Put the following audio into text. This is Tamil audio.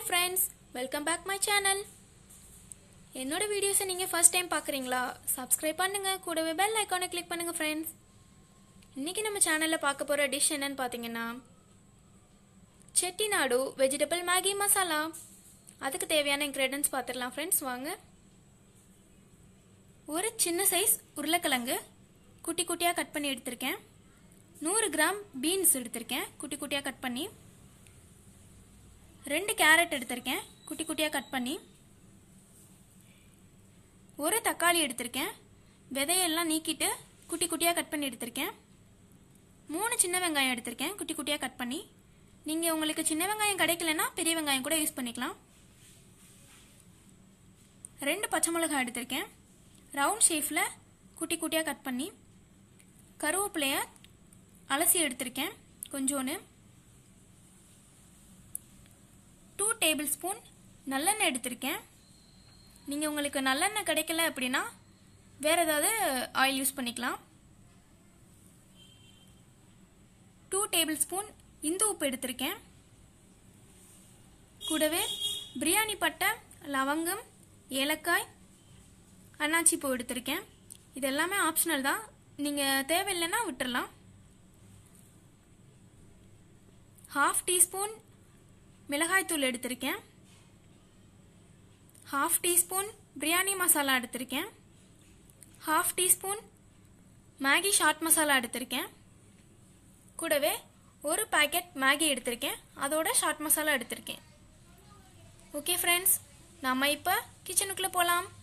friends welcome back my channel என்னோட வீடியோஸை நீங்கள் ஃபர்ஸ்ட் டைம் பார்க்குறீங்களா சப்ஸ்கிரைப் பண்ணுங்க கூடவே பெல் ஐக்கானை கிளிக் பண்ணுங்க ஃப்ரெண்ட்ஸ் இன்னைக்கு நம்ம சேனலில் பார்க்க போகிற டிஷ் என்னன்னு பார்த்தீங்கன்னா செட்டிநாடு வெஜிடபிள் மேகி மசாலா அதுக்கு தேவையான இன்க்ரீடியன்ஸ் பார்த்துடலாம் ஃப்ரெண்ட்ஸ் வாங்க ஒரு சின்ன சைஸ் உருளைக்கிழங்கு குட்டி குட்டியாக கட் பண்ணி எடுத்திருக்கேன் நூறு கிராம் பீன்ஸ் எடுத்திருக்கேன் குட்டி குட்டியாக கட் பண்ணி ரெண்டு கேரட் எடுத்திருக்கேன் குட்டி குட்டியாக கட் பண்ணி ஒரு தக்காளி எடுத்திருக்கேன் விதையெல்லாம் நீக்கிட்டு குட்டி குட்டியாக கட் பண்ணி எடுத்திருக்கேன் மூணு சின்ன வெங்காயம் எடுத்திருக்கேன் குட்டி குட்டியாக கட் பண்ணி நீங்கள் உங்களுக்கு சின்ன வெங்காயம் கிடைக்கலன்னா பெரிய வெங்காயம் கூட யூஸ் பண்ணிக்கலாம் ரெண்டு பச்சை மிளகாய் எடுத்திருக்கேன் ரவுண்ட் ஷேஃபில் குட்டி குட்டியாக கட் பண்ணி கருவேப்பிலைய அலசி எடுத்திருக்கேன் கொஞ்சோன்னு டூ டேபிள் ஸ்பூன் நல்லெண்ணெய் எடுத்திருக்கேன் நீங்கள் உங்களுக்கு நல்லெண்ணெய் கிடைக்கல அப்படின்னா வேறு ஏதாவது ஆயில் யூஸ் பண்ணிக்கலாம் டூ டேபிள் ஸ்பூன் இந்து உப்பு எடுத்திருக்கேன் கூடவே பிரியாணி பட்டை லவங்கம் ஏலக்காய் அன்னாச்சி பூ எடுத்திருக்கேன் இது எல்லாமே ஆப்ஷனல் தான் நீங்கள் தேவையில்லைன்னா விட்டுறலாம் ஹாஃப் டீஸ்பூன் மிளகாய்த்தூள் எடுத்திருக்கேன் ஹாஃப் டீஸ்பூன் பிரியாணி மசாலா எடுத்திருக்கேன் ஹாஃப் டீஸ்பூன் மேகி ஷாட் மசாலா எடுத்திருக்கேன் கூடவே ஒரு பாக்கெட் மேகி எடுத்திருக்கேன் அதோட ஷாட் மசாலா எடுத்திருக்கேன் ஓகே ஃப்ரெண்ட்ஸ் நம்ம இப்போ கிச்சனுக்குள்ளே போகலாம்